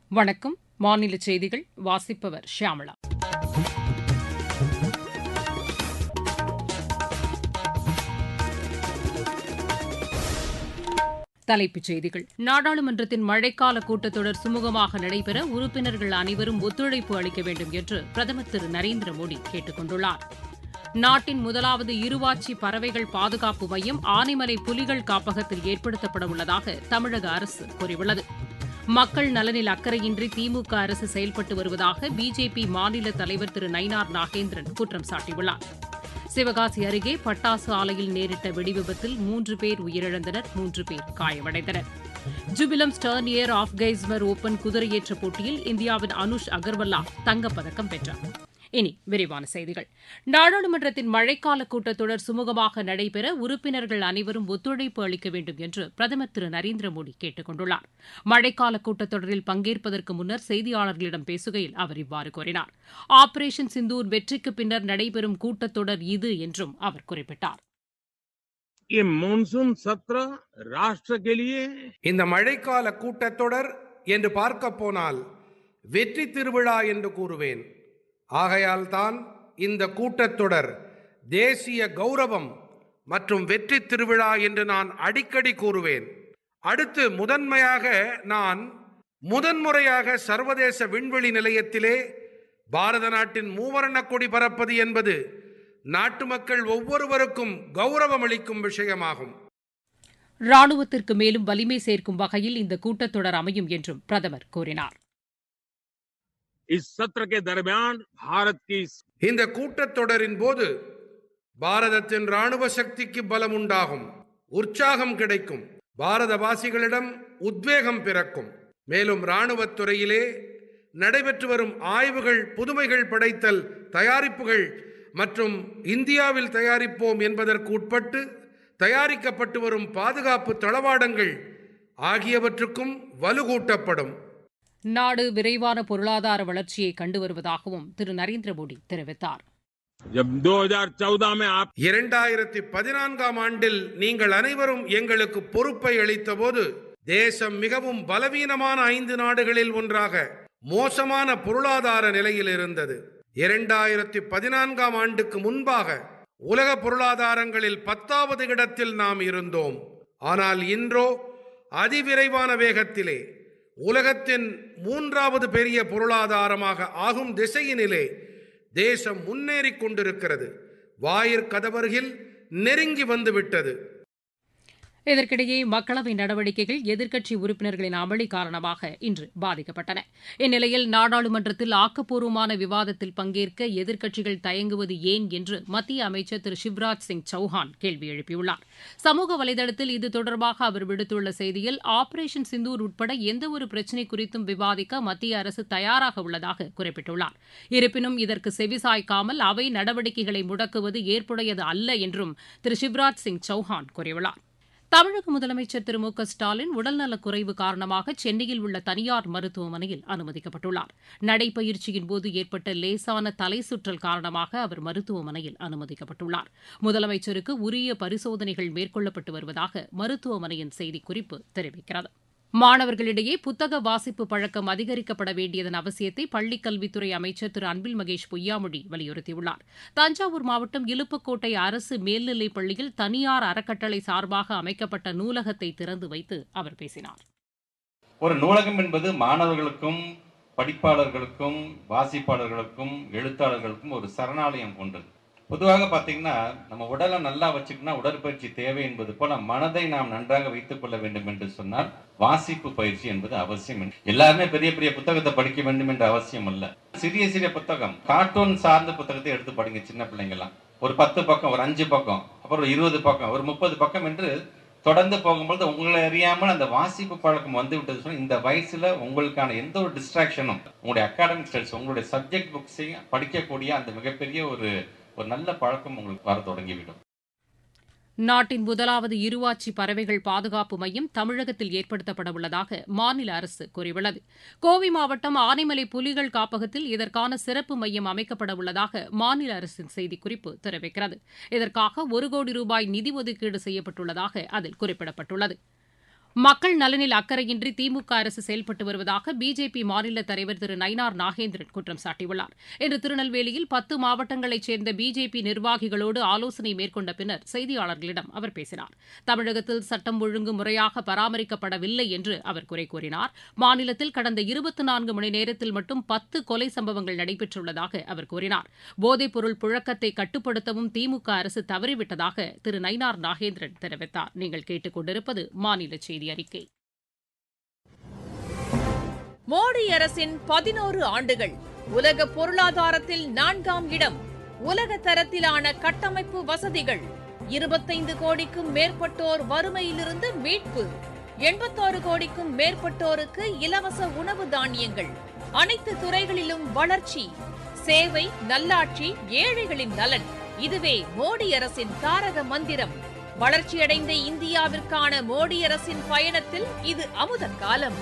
வணக்கம் மாநில செய்திகள் வாசிப்பவர் ஷியாமளா தலைப்புச் செய்திகள் நாடாளுமன்றத்தின் மழைக்கால கூட்டத்தொடர் சுமூகமாக நடைபெற உறுப்பினர்கள் அனைவரும் ஒத்துழைப்பு அளிக்க வேண்டும் என்று பிரதமர் திரு நரேந்திர மோடி கேட்டுக் கொண்டுள்ளார் நாட்டின் முதலாவது இருவாச்சி பறவைகள் பாதுகாப்பு மையம் ஆனைமலை புலிகள் காப்பகத்தில் ஏற்படுத்தப்பட உள்ளதாக தமிழக அரசு கூறியுள்ளது மக்கள் நலனில் அக்கறையின்றி திமுக அரசு செயல்பட்டு வருவதாக பிஜேபி மாநில தலைவர் திரு நயினார் நாகேந்திரன் குற்றம் சாட்டியுள்ளார் சிவகாசி அருகே பட்டாசு ஆலையில் நேரிட்ட வெடிவிபத்தில் மூன்று பேர் உயிரிழந்தனர் மூன்று பேர் காயமடைந்தனர் ஜுபிலம் ஸ்டர்னியர் ஆஃப் கைஸ்மர் ஓபன் குதிரையேற்ற போட்டியில் இந்தியாவின் அனுஷ் அகர்வல்லா தங்கப்பதக்கம் வென்றார் இனி விரிவான செய்திகள் நாடாளுமன்றத்தின் மழைக்கால கூட்டத்தொடர் சுமூகமாக நடைபெற உறுப்பினர்கள் அனைவரும் ஒத்துழைப்பு அளிக்க வேண்டும் என்று பிரதமர் திரு நரேந்திர மோடி கேட்டுக் கொண்டுள்ளார் மழைக்கால கூட்டத்தொடரில் பங்கேற்பதற்கு முன்னர் செய்தியாளர்களிடம் பேசுகையில் அவர் இவ்வாறு கூறினார் ஆபரேஷன் சிந்தூர் வெற்றிக்கு பின்னர் நடைபெறும் கூட்டத்தொடர் இது என்றும் அவர் குறிப்பிட்டார் ये मानसून सत्र राष्ट्र के लिए இந்த மழைக்கால கூட்டத்தொடர் என்று பார்க்க போனால் வெற்றி திருவிழா என்று கூறுவேன் ஆகையால் தான் இந்த கூட்டத்தொடர் தேசிய கௌரவம் மற்றும் வெற்றி திருவிழா என்று நான் அடிக்கடி கூறுவேன் அடுத்து முதன்மையாக நான் முதன்முறையாக சர்வதேச விண்வெளி நிலையத்திலே பாரத நாட்டின் மூவர்ண கொடி பறப்பது என்பது நாட்டு மக்கள் ஒவ்வொருவருக்கும் கௌரவம் அளிக்கும் விஷயமாகும் ராணுவத்திற்கு மேலும் வலிமை சேர்க்கும் வகையில் இந்த கூட்டத்தொடர் அமையும் என்றும் பிரதமர் கூறினார் इस सत्र के दरमियान भारत की இந்த கூட்டத்தொடரின் போது பாரதத்தின் ராணுவ சக்திக்கு பலம் உண்டாகும் உற்சாகம் கிடைக்கும் பாரதவாசிகளிடம் உத்வேகம் பிறக்கும் மேலும் ராணுவத் துறையிலே நடைபெற்று வரும் ஆய்வுகள் புதுமைகள் படைத்தல் தயாரிப்புகள் மற்றும் இந்தியாவில் தயாரிப்போம் என்பதற்கு உட்பட்டு தயாரிக்கப்பட்டு வரும் பாதுகாப்பு தளவாடங்கள் ஆகியவற்றுக்கும் வலுகூட்டப்படும் நாடு விரைவான பொருளாதார வளர்ச்சியை கண்டு வருவதாகவும் திரு நரேந்திர மோடி தெரிவித்தார் जब 2014 में आप இரண்டாயிரத்தி பதினான்காம் ஆண்டில் நீங்கள் அனைவரும் எங்களுக்கு பொறுப்பை அளித்தபோது தேசம் மிகவும் பலவீனமான ஐந்து நாடுகளில் ஒன்றாக மோசமான பொருளாதார நிலையில் இருந்தது இரண்டாயிரத்தி பதினான்காம் ஆண்டுக்கு முன்பாக உலக பொருளாதாரங்களில் பத்தாவது இடத்தில் நாம் இருந்தோம் ஆனால் இன்றோ அதிவிரைவான வேகத்திலே உலகத்தின் மூன்றாவது பெரிய பொருளாதாரமாக ஆகும் திசையினிலே தேசம் முன்னேறிக் கொண்டிருக்கிறது வாயிற் கதவருகில் நெருங்கி வந்துவிட்டது இதற்கிடையே மக்களவை நடவடிக்கைகள் எதிர்க்கட்சி உறுப்பினர்களின் அமளி காரணமாக இன்று பாதிக்கப்பட்டன இந்நிலையில் நாடாளுமன்றத்தில் ஆக்கப்பூர்வமான விவாதத்தில் பங்கேற்க எதிர்க்கட்சிகள் தயங்குவது ஏன் என்று மத்திய அமைச்சர் திரு சிவராஜ் சிங் சௌஹான் கேள்வி எழுப்பியுள்ளார் சமூக வலைதளத்தில் இது தொடர்பாக அவர் விடுத்துள்ள செய்தியில் ஆபரேஷன் சிந்தூர் உட்பட எந்தவொரு பிரச்சினை குறித்தும் விவாதிக்க மத்திய அரசு தயாராக உள்ளதாக குறிப்பிட்டுள்ளார் இருப்பினும் இதற்கு செவிசாய்க்காமல் அவை நடவடிக்கைகளை முடக்குவது ஏற்புடையது அல்ல என்றும் திரு சிவராஜ் சிங் சௌஹான் கூறியுள்ளார் தமிழக முதலமைச்சர் திரு மு க ஸ்டாலின் உடல்நலக் குறைவு காரணமாக சென்னையில் உள்ள தனியார் மருத்துவமனையில் அனுமதிக்கப்பட்டுள்ளார் நடைப்பயிற்சியின் போது ஏற்பட்ட லேசான தலை சுற்றல் காரணமாக அவர் மருத்துவமனையில் அனுமதிக்கப்பட்டுள்ளார் முதலமைச்சருக்கு உரிய பரிசோதனைகள் மேற்கொள்ளப்பட்டு வருவதாக மருத்துவமனையின் செய்திக்குறிப்பு தெரிவிக்கிறது மாணவர்களிடையே புத்தக வாசிப்பு பழக்கம் அதிகரிக்கப்பட வேண்டியதன் அவசியத்தை பள்ளிக் கல்வித்துறை அமைச்சர் திரு அன்பில் மகேஷ் பொய்யாமொழி வலியுறுத்தியுள்ளார் தஞ்சாவூர் மாவட்டம் இலுப்புக்கோட்டை அரசு மேல்நிலைப் பள்ளியில் தனியார் அறக்கட்டளை சார்பாக அமைக்கப்பட்ட நூலகத்தை திறந்து வைத்து அவர் பேசினார் ஒரு நூலகம் என்பது மாணவர்களுக்கும் படிப்பாளர்களுக்கும் வாசிப்பாளர்களுக்கும் எழுத்தாளர்களுக்கும் ஒரு சரணாலயம் போன்றது பொதுவாக பார்த்தீங்கன்னா நம்ம உடலை நல்லா வச்சுக்கணும்னா உடற்பயிற்சி தேவை என்பது போல மனதை நாம் நன்றாக வைத்துக் கொள்ள வேண்டும் என்று சொன்னால் வாசிப்பு பயிற்சி என்பது அவசியம் என்று. எல்லாருமே பெரிய பெரிய புத்தகத்தை படிக்க வேண்டும் என்ற அவசியம் அல்ல சிறிய சிறிய புத்தகம் கார்ட்டூன் சார்ந்த புத்தகத்தை எடுத்து படிங்க சின்ன பிள்ளைங்கலாம் ஒரு பத்து பக்கம் ஒரு அஞ்சு பக்கம் அப்புறம் ஒரு இருபது பக்கம் ஒரு முப்பது பக்கம் என்று தொடர்ந்து போகும்போது உங்களை அறியாமல் அந்த வாசிப்பு பழக்கம் வந்து விட்டது சொன்னா இந்த வயசுல உங்களுக்கான எந்த ஒரு டிஸ்ட்ராக்ஷனும் உங்களுடைய அகாடமிக் ஸ்டடிஸ் உங்களுடைய சப்ஜெக்ட் புக்ஸையும் படிக்கக்கூடிய அந்த மிகப்பெரிய ஒரு ஒரு நல்ல பழக்கம் உங்களுக்கு வர தொடங்கிவிடும் நாட்டின் முதலாவது இருவாச்சி பறவைகள் பாதுகாப்பு மையம் தமிழகத்தில் ஏற்படுத்தப்பட உள்ளதாக மாநில அரசு கூறியுள்ளது கோவை மாவட்டம் ஆனைமலை புலிகள் காப்பகத்தில் இதற்கான சிறப்பு மையம் அமைக்கப்பட உள்ளதாக மாநில அரசின் செய்திக்குறிப்பு தெரிவிக்கிறது இதற்காக ஒரு கோடி ரூபாய் நிதி ஒதுக்கீடு செய்யப்பட்டுள்ளதாக அதில் குறிப்பிடப்பட்டுள்ளது மக்கள் நலனில் அக்கறையின்றி திமுக அரசு செயல்பட்டு வருவதாக பிஜேபி மாநில தலைவர் திரு நயினார் நாகேந்திரன் குற்றம் சாட்டியுள்ளார் இன்று திருநெல்வேலியில் பத்து மாவட்டங்களைச் சேர்ந்த பிஜேபி நிர்வாகிகளோடு ஆலோசனை மேற்கொண்ட பின்னர் செய்தியாளர்களிடம் அவர் பேசினார் தமிழகத்தில் சட்டம் ஒழுங்கு முறையாக பராமரிக்கப்படவில்லை என்று அவர் குறை கூறினார் மாநிலத்தில் கடந்த இருபத்தி நான்கு மணி நேரத்தில் மட்டும் பத்து கொலை சம்பவங்கள் நடைபெற்றுள்ளதாக அவர் கூறினார் போதைப்பொருள் புழக்கத்தை கட்டுப்படுத்தவும் திமுக அரசு தவறிவிட்டதாக திரு நயினார் நாகேந்திரன் தெரிவித்தார் நீங்கள் கேட்டுக் கொண்டிருப்பது மாநில செய்தி அறிக்கை மோடி அரசின் பதினோரு ஆண்டுகள் உலக பொருளாதாரத்தில் நான்காம் இடம் உலக தரத்திலான கட்டமைப்பு வசதிகள் இருபத்தைந்து கோடிக்கும் மேற்பட்டோர் வறுமையிலிருந்து மீட்பு எண்பத்தாறு கோடிக்கும் மேற்பட்டோருக்கு இலவச உணவு தானியங்கள் அனைத்து துறைகளிலும் வளர்ச்சி சேவை நல்லாட்சி ஏழைகளின் நலன் இதுவே மோடி அரசின் தாரக மந்திரம் வளர்ச்சியடைந்த இந்தியாவிற்கான மோடி அரசின் பயணத்தில் இது அமுத காலம்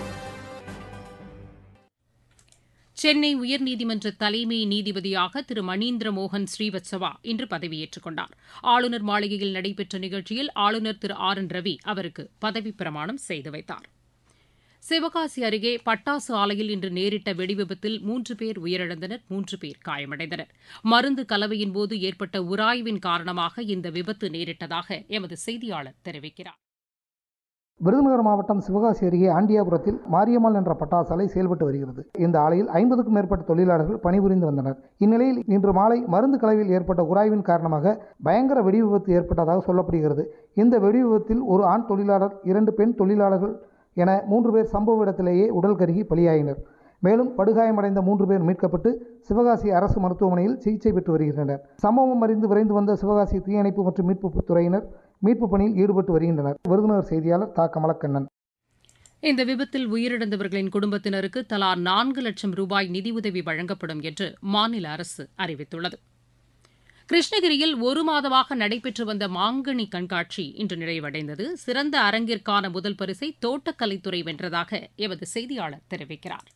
சென்னை உயர்நீதிமன்ற தலைமை நீதிபதியாக திரு மணீந்திர மோகன் ஸ்ரீவத்சவா இன்று பதவியேற்றுக் கொண்டார் ஆளுநர் மாளிகையில் நடைபெற்ற நிகழ்ச்சியில் ஆளுநர் திரு ஆர் என் ரவி அவருக்கு பதவிப் பிரமாணம் செய்து வைத்தார் சிவகாசி அருகே பட்டாசு ஆலையில் இன்று நேரிட்ட வெடிவிபத்தில் மூன்று பேர் உயிரிழந்தனர் மூன்று பேர் காயமடைந்தனர் மருந்து கலவையின் போது ஏற்பட்ட உராய்வின் காரணமாக இந்த விபத்து நேரிட்டதாக எமது செய்தியாளர் தெரிவிக்கிறார் விருதுநகர் மாவட்டம் சிவகாசி அருகே ஆண்டியாபுரத்தில் மாரியம்மாள் என்ற பட்டாசு ஆலை செயல்பட்டு வருகிறது இந்த ஆலையில் ஐம்பதுக்கும் மேற்பட்ட தொழிலாளர்கள் பணிபுரிந்து வந்தனர் இந்நிலையில் இன்று மாலை மருந்து கலவையில் ஏற்பட்ட உராய்வின் காரணமாக பயங்கர வெடி விபத்து ஏற்பட்டதாக சொல்லப்படுகிறது இந்த வெடி விபத்தில் ஒரு ஆண் தொழிலாளர் இரண்டு பெண் தொழிலாளர்கள் என மூன்று பேர் சம்பவ இடத்திலேயே உடல் கருகி பலியாயினர் மேலும் படுகாயமடைந்த மூன்று பேர் மீட்கப்பட்டு சிவகாசி அரசு மருத்துவமனையில் சிகிச்சை பெற்று வருகின்றனர் சம்பவம் அறிந்து விரைந்து வந்த சிவகாசி தீயணைப்பு மற்றும் மீட்பு துறையினர் மீட்பு பணியில் ஈடுபட்டு வருகின்றனர் விருதுநகர் செய்தியாளர் தா கமலக்கண்ணன் இந்த விபத்தில் உயிரிழந்தவர்களின் குடும்பத்தினருக்கு தலா நான்கு லட்சம் ரூபாய் நிதியுதவி வழங்கப்படும் என்று மாநில அரசு அறிவித்துள்ளது கிருஷ்ணகிரியில் ஒரு மாதமாக நடைபெற்று வந்த மாங்கனி கண்காட்சி இன்று நிறைவடைந்தது சிறந்த அரங்கிற்கான முதல் பரிசை தோட்டக்கலைத்துறை வென்றதாக எமது செய்தியாளர் தெரிவிக்கிறார்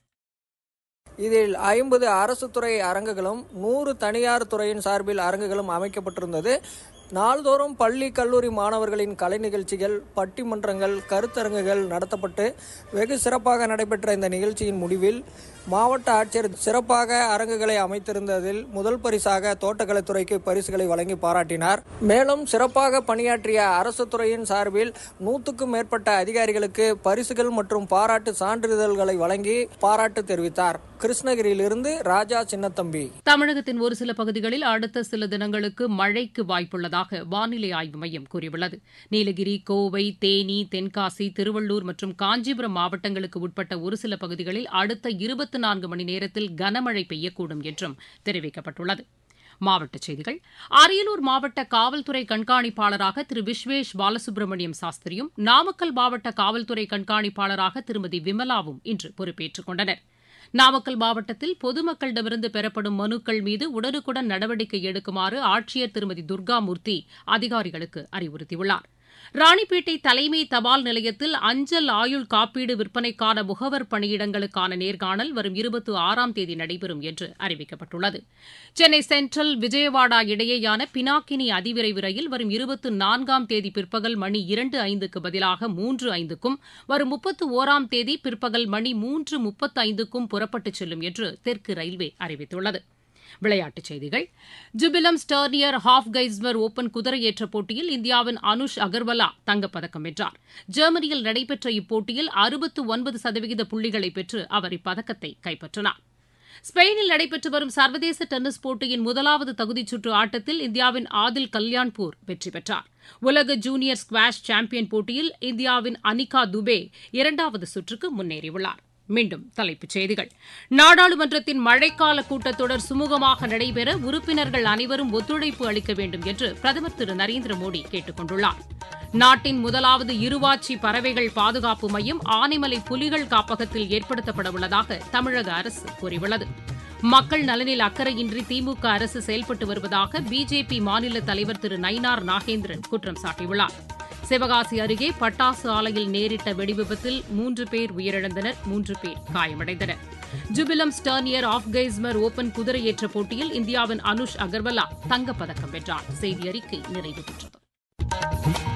இதில் ஐம்பது அரசு துறை அரங்குகளும் நூறு தனியார் துறையின் சார்பில் அரங்குகளும் அமைக்கப்பட்டிருந்தது நாள்தோறும் பள்ளி கல்லூரி மாணவர்களின் கலை நிகழ்ச்சிகள் பட்டிமன்றங்கள் கருத்தரங்குகள் நடத்தப்பட்டு வெகு சிறப்பாக நடைபெற்ற இந்த நிகழ்ச்சியின் முடிவில் மாவட்ட ஆட்சியர் சிறப்பாக அரங்குகளை அமைத்திருந்ததில் முதல் பரிசாக தோட்டக்கலைத்துறைக்கு பரிசுகளை வழங்கி பாராட்டினார் மேலும் சிறப்பாக பணியாற்றிய அரசு துறையின் சார்பில் நூற்றுக்கும் மேற்பட்ட அதிகாரிகளுக்கு பரிசுகள் மற்றும் பாராட்டு சான்றிதழ்களை வழங்கி பாராட்டு தெரிவித்தார் கிருஷ்ணகிரியிலிருந்து ராஜா சின்னத்தம்பி தமிழகத்தின் ஒரு சில பகுதிகளில் அடுத்த சில தினங்களுக்கு மழைக்கு வாய்ப்புள்ளதாக வானிலை ஆய்வு மையம் கூறியுள்ளது நீலகிரி கோவை தேனி தென்காசி திருவள்ளூர் மற்றும் காஞ்சிபுரம் மாவட்டங்களுக்கு உட்பட்ட ஒரு சில பகுதிகளில் அடுத்த இருபத்தி நான்கு மணி நேரத்தில் கனமழை பெய்யக்கூடும் என்றும் தெரிவிக்கப்பட்டுள்ளது மாவட்டச் செய்திகள் அரியலூர் மாவட்ட காவல்துறை கண்காணிப்பாளராக திரு விஸ்வேஷ் பாலசுப்ரமணியம் சாஸ்திரியும் நாமக்கல் மாவட்ட காவல்துறை கண்காணிப்பாளராக திருமதி விமலாவும் இன்று பொறுப்பேற்றுக் கொண்டனர் நாமக்கல் மாவட்டத்தில் பொதுமக்களிடமிருந்து பெறப்படும் மனுக்கள் மீது உடனுக்குடன் நடவடிக்கை எடுக்குமாறு ஆட்சியர் திருமதி துர்காமூர்த்தி அதிகாரிகளுக்கு அறிவுறுத்தியுள்ளார் ராணிப்பேட்டை தலைமை தபால் நிலையத்தில் அஞ்சல் ஆயுள் காப்பீடு விற்பனைக்கான முகவர் பணியிடங்களுக்கான நேர்காணல் வரும் இருபத்தி ஆறாம் தேதி நடைபெறும் என்று அறிவிக்கப்பட்டுள்ளது சென்னை சென்ட்ரல் விஜயவாடா இடையேயான பினாக்கினி அதிவிரைவு ரயில் வரும் இருபத்தி நான்காம் தேதி பிற்பகல் மணி இரண்டு ஐந்துக்கு பதிலாக மூன்று ஐந்துக்கும் வரும் முப்பத்து ஓராம் தேதி பிற்பகல் மணி மூன்று முப்பத்து ஐந்துக்கும் புறப்பட்டுச் செல்லும் என்று தெற்கு ரயில்வே அறிவித்துள்ளது விளையாட்டுச் செய்திகள் ஜுபிலம் ஸ்டர்னியர் ஹாஃப் கைஸ்வர் ஓபன் குதிரையேற்ற போட்டியில் இந்தியாவின் அனுஷ் அகர்வலா தங்கப்பதக்கம் வென்றார் ஜெர்மனியில் நடைபெற்ற இப்போட்டியில் அறுபத்து ஒன்பது சதவிகித புள்ளிகளை பெற்று அவர் இப்பதக்கத்தை கைப்பற்றினார் ஸ்பெயினில் நடைபெற்று வரும் சர்வதேச டென்னிஸ் போட்டியின் முதலாவது தகுதிச் சுற்று ஆட்டத்தில் இந்தியாவின் ஆதில் கல்யாண்பூர் வெற்றி பெற்றார் உலக ஜூனியர் ஸ்குவாஷ் சாம்பியன் போட்டியில் இந்தியாவின் அனிகா துபே இரண்டாவது சுற்றுக்கு முன்னேறியுள்ளார் மீண்டும் தலைப்புச் செய்திகள் நாடாளுமன்றத்தின் மழைக்கால கூட்டத்தொடர் சுமூகமாக நடைபெற உறுப்பினர்கள் அனைவரும் ஒத்துழைப்பு அளிக்க வேண்டும் என்று பிரதமர் திரு நரேந்திர மோடி கேட்டுக் கொண்டுள்ளார் நாட்டின் முதலாவது இருவாச்சி பறவைகள் பாதுகாப்பு மையம் ஆனைமலை புலிகள் காப்பகத்தில் ஏற்படுத்தப்பட உள்ளதாக தமிழக அரசு கூறியுள்ளது மக்கள் நலனில் அக்கறையின்றி திமுக அரசு செயல்பட்டு வருவதாக பிஜேபி மாநில தலைவர் திரு நயினார் நாகேந்திரன் குற்றம் சாட்டியுள்ளார் சிவகாசி அருகே பட்டாசு ஆலையில் நேரிட்ட வெடிவிபத்தில் மூன்று பேர் உயிரிழந்தனர் மூன்று பேர் காயமடைந்தனர் ஜுபிலம் ஸ்டர்னியர் ஆஃப் கைஸ்மர் ஓபன் குதிரையேற்ற போட்டியில் இந்தியாவின் அனுஷ் அகர்வலா தங்கப்பதக்கம் வென்றார் செய்தி அறிக்கை நிறைவு பெற்றது